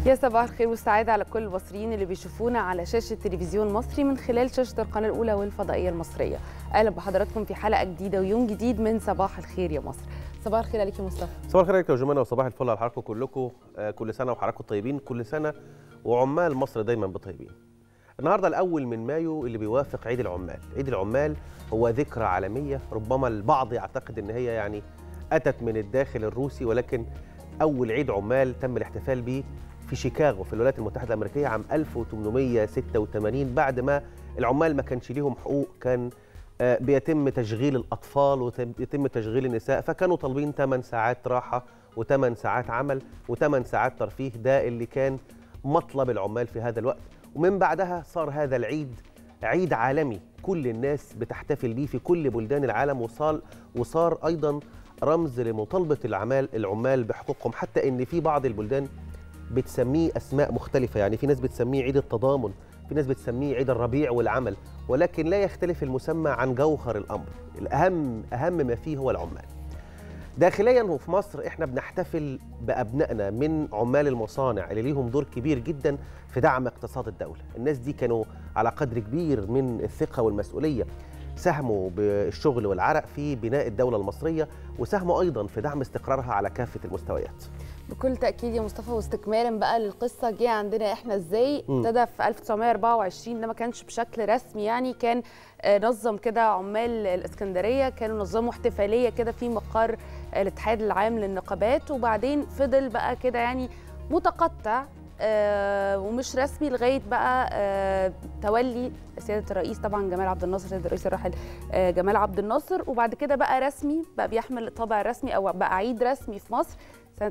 يا صباح الخير والسعادة على كل المصريين اللي بيشوفونا على شاشة تلفزيون مصري من خلال شاشة القناة الأولى والفضائية المصرية أهلا بحضراتكم في حلقة جديدة ويوم جديد من صباح الخير يا مصر صباح الخير عليك يا مصطفى صباح الخير عليكم يا جمانة وصباح الفل على حضراتكم كلكم آه، كل سنة وحضراتكم طيبين كل سنة وعمال مصر دايما بطيبين النهارده الأول من مايو اللي بيوافق عيد العمال عيد العمال هو ذكرى عالمية ربما البعض يعتقد إن هي يعني أتت من الداخل الروسي ولكن أول عيد عمال تم الاحتفال به في شيكاغو في الولايات المتحدة الأمريكية عام 1886 بعد ما العمال ما كانش ليهم حقوق كان آه، بيتم تشغيل الأطفال ويتم تشغيل النساء فكانوا طالبين 8 ساعات راحة و8 ساعات عمل و8 ساعات ترفيه ده اللي كان مطلب العمال في هذا الوقت ومن بعدها صار هذا العيد عيد عالمي كل الناس بتحتفل بيه في كل بلدان العالم وصار وصار ايضا رمز لمطالبه العمال العمال بحقوقهم حتى ان في بعض البلدان بتسميه اسماء مختلفه يعني في ناس بتسميه عيد التضامن في ناس بتسميه عيد الربيع والعمل ولكن لا يختلف المسمى عن جوهر الامر الاهم اهم ما فيه هو العمال داخليا وفي مصر احنا بنحتفل بابنائنا من عمال المصانع اللي ليهم دور كبير جدا في دعم اقتصاد الدوله الناس دي كانوا على قدر كبير من الثقه والمسؤوليه ساهموا بالشغل والعرق في بناء الدوله المصريه وساهموا ايضا في دعم استقرارها على كافه المستويات بكل تأكيد يا مصطفى واستكمالا بقى للقصة جه عندنا احنا ازاي مم. ابتدى في 1924 ده ما كانش بشكل رسمي يعني كان آه، نظم كده عمال الإسكندرية كانوا نظموا احتفالية كده في مقر آه، الاتحاد العام للنقابات وبعدين فضل بقى كده يعني متقطع آه، ومش رسمي لغايه بقى آه، تولي سياده الرئيس طبعا جمال عبد الناصر سياده الرئيس الراحل آه، جمال عبد الناصر وبعد كده بقى رسمي بقى بيحمل الطابع الرسمي او بقى عيد رسمي في مصر سنه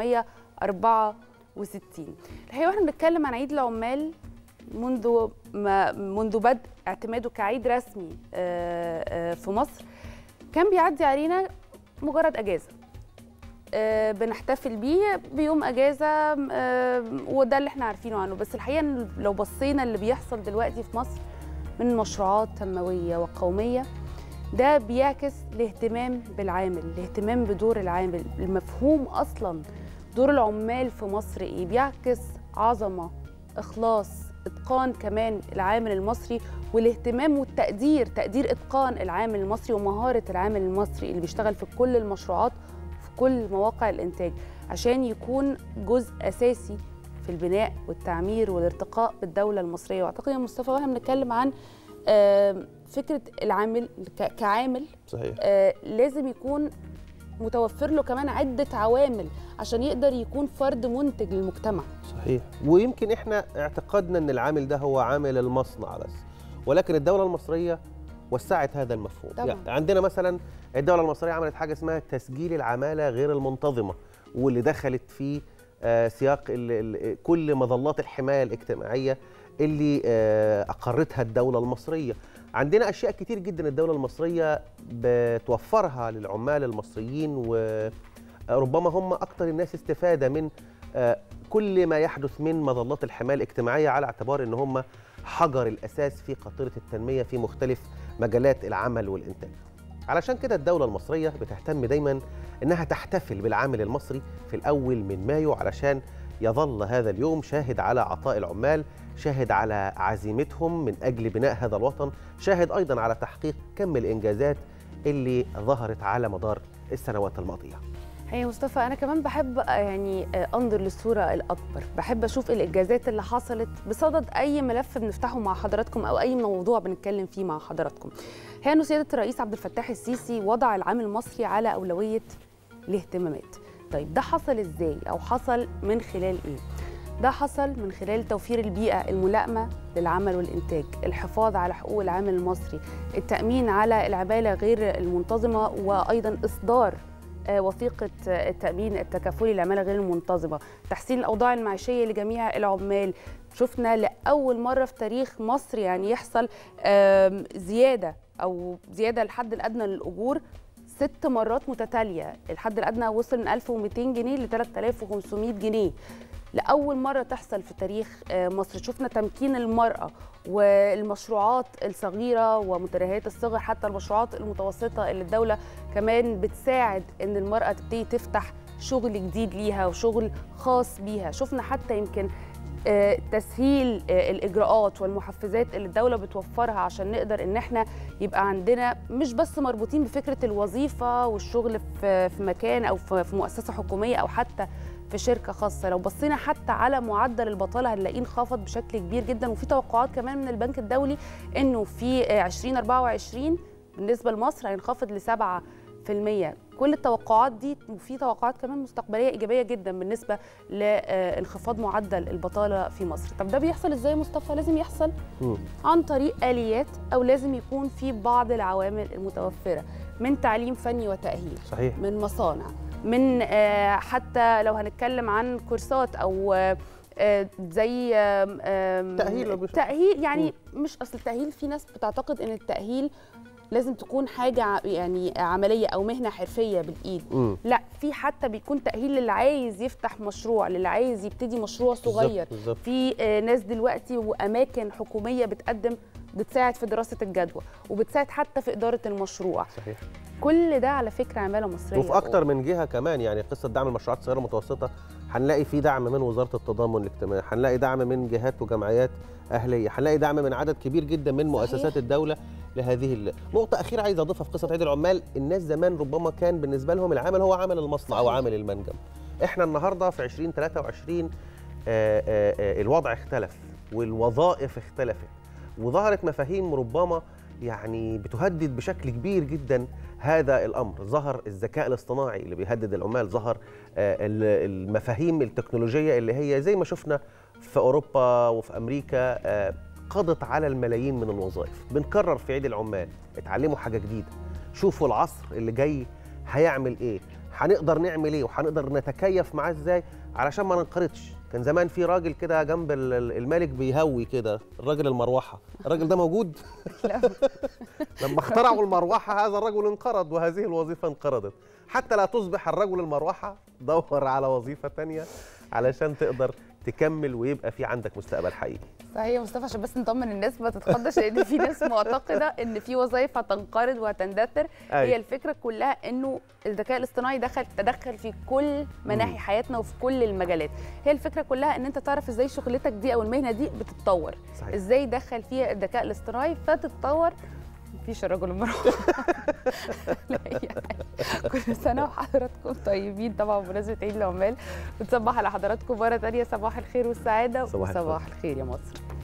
1964 الحقيقه واحنا بنتكلم عن عيد العمال منذ ما منذ بدء اعتماده كعيد رسمي آه، آه، في مصر كان بيعدي علينا مجرد اجازه آه، بنحتفل بيه بيوم اجازه آه، وده اللي احنا عارفينه عنه بس الحقيقه إن لو بصينا اللي بيحصل دلوقتي في مصر من مشروعات تنمويه وقوميه ده بيعكس الاهتمام بالعامل الاهتمام بدور العامل المفهوم اصلا دور العمال في مصر ايه بيعكس عظمه اخلاص اتقان كمان العامل المصري والاهتمام والتقدير تقدير اتقان العامل المصري ومهاره العامل المصري اللي بيشتغل في كل المشروعات في كل مواقع الانتاج عشان يكون جزء اساسي في البناء والتعمير والارتقاء بالدوله المصريه واعتقد يا مصطفى واحنا بنتكلم عن آم، فكره العامل ك- كعامل صحيح آه، لازم يكون متوفر له كمان عده عوامل عشان يقدر يكون فرد منتج للمجتمع صحيح ويمكن احنا اعتقدنا ان العامل ده هو عامل المصنع بس ولكن الدوله المصريه وسعت هذا المفهوم طبعاً. يعني عندنا مثلا الدوله المصريه عملت حاجه اسمها تسجيل العماله غير المنتظمه واللي دخلت في آه، سياق ال- ال- كل مظلات الحمايه الاجتماعيه اللي آه، اقرتها الدوله المصريه عندنا اشياء كتير جدا الدوله المصريه بتوفرها للعمال المصريين وربما هم اكتر الناس استفاده من آه، كل ما يحدث من مظلات الحمايه الاجتماعيه على اعتبار ان هم حجر الاساس في قطيره التنميه في مختلف مجالات العمل والانتاج. علشان كده الدوله المصريه بتهتم دايما انها تحتفل بالعامل المصري في الاول من مايو علشان يظل هذا اليوم شاهد على عطاء العمال، شاهد على عزيمتهم من اجل بناء هذا الوطن، شاهد ايضا على تحقيق كم الانجازات اللي ظهرت على مدار السنوات الماضيه. هي مصطفى انا كمان بحب آه، يعني آه، انظر للصوره الاكبر بحب اشوف الانجازات اللي حصلت بصدد اي ملف بنفتحه مع حضراتكم او اي موضوع بنتكلم فيه مع حضراتكم هي انه سياده الرئيس عبد الفتاح السيسي وضع العامل المصري على اولويه الاهتمامات طيب ده حصل ازاي او حصل من خلال ايه ده حصل من خلال توفير البيئة الملائمة للعمل والإنتاج الحفاظ على حقوق العامل المصري التأمين على العمالة غير المنتظمة وأيضا إصدار آه، وثيقة آه، التأمين التكافلي للعمالة غير المنتظمة تحسين الأوضاع المعيشية لجميع العمال شفنا لأول مرة في تاريخ مصر يعني يحصل آم، زيادة أو زيادة الحد الأدنى للأجور ست مرات متتالية الحد الأدنى وصل من 1200 جنيه ل 3500 جنيه لأول مرة تحصل في تاريخ آه، مصر شفنا تمكين المرأة والمشروعات الصغيرة ومتناهيات الصغر حتى المشروعات المتوسطة اللي الدولة كمان بتساعد إن المرأة تبتدي تفتح شغل جديد ليها وشغل خاص بيها شفنا حتى يمكن آه، تسهيل آه، الاجراءات والمحفزات اللي الدوله بتوفرها عشان نقدر ان احنا يبقى عندنا مش بس مربوطين بفكره الوظيفه والشغل في في مكان او في في مؤسسه حكوميه او حتى في شركه خاصه لو بصينا حتى على معدل البطاله هنلاقيه انخفض بشكل كبير جدا وفي توقعات كمان من البنك الدولي انه في آه، 2024 بالنسبه لمصر هينخفض ل 7% كل التوقعات دي وفي توقعات كمان مستقبليه ايجابيه جدا بالنسبه لانخفاض معدل البطاله في مصر طب ده بيحصل ازاي يا مصطفى لازم يحصل مم. عن طريق اليات او لازم يكون في بعض العوامل المتوفره من تعليم فني وتاهيل صحيح من مصانع من آه، حتى لو هنتكلم عن كورسات او آه، آه، زي آم، آم، تأهيل أو مش- تأهيل يعني مش اصل التأهيل في ناس بتعتقد ان التأهيل لازم تكون حاجة ع- يعني عملية او مهنة حرفية بالايد مم. لا في حتى بيكون تأهيل للي عايز يفتح مشروع للي عايز يبتدي مشروع صغير بالظبط، بالظبط. في آه، ناس دلوقتي واماكن حكوميه بتقدم بتساعد في دراسه الجدوى وبتساعد حتى في اداره المشروع صحيح كل ده على فكره عماله مصريه وفي اكتر من جهه كمان يعني قصه دعم المشروعات الصغيره والمتوسطه هنلاقي في دعم من وزاره التضامن الاجتماعي هنلاقي دعم من جهات وجمعيات اهليه هنلاقي دعم من عدد كبير جدا من مؤسسات الدوله لهذه ال- نقطه اخيره عايز اضيفها في قصه عيد العمال الناس زمان ربما كان بالنسبه لهم العمل هو عمل المصنع او صحيح. عمل المنجم احنا النهارده في 2023 آه، آه، آه، الوضع اختلف والوظائف اختلفت وظهرت مفاهيم ربما يعني بتهدد بشكل كبير جدا هذا الامر ظهر الذكاء الاصطناعي اللي بيهدد العمال ظهر آه، ال- المفاهيم التكنولوجيه اللي هي زي ما شفنا في اوروبا وفي امريكا آه، قضت على الملايين من الوظائف بنكرر في عيد العمال اتعلموا حاجه جديده شوفوا العصر اللي جاي هيعمل ايه هنقدر نعمل ايه وهنقدر نتكيف معاه ازاي علشان ما ننقرضش كان زمان في راجل كده جنب ال- ال- الملك بيهوي كده الراجل المروحه الراجل ده موجود لا لما اخترعوا المروحه هذا الرجل انقرض وهذه الوظيفه انقرضت حتى لا تصبح الرجل المروحه دور على وظيفه تانية علشان تقدر تكمل ويبقى في عندك مستقبل حقيقي صحيح يا مصطفى عشان بس نطمن الناس ما تتخضش لان في ناس معتقده ان في وظائف هتنقرض وهتندثر أيوة. هي الفكره كلها انه الذكاء الاصطناعي دخل تدخل في كل مناحي مم. حياتنا وفي كل المجالات هي الفكره كلها ان انت تعرف ازاي شغلتك دي او المهنه دي بتتطور صحيح ازاي دخل فيها الذكاء الاصطناعي فتتطور مفيش الرجل المروحه لا يعني كل سنه وحضراتكم طيبين طبعا بمناسبه عيد العمال بتصبح على حضراتكم مره ثانيه صباح الخير والسعاده صباح الفل. وصباح الخير يا مصر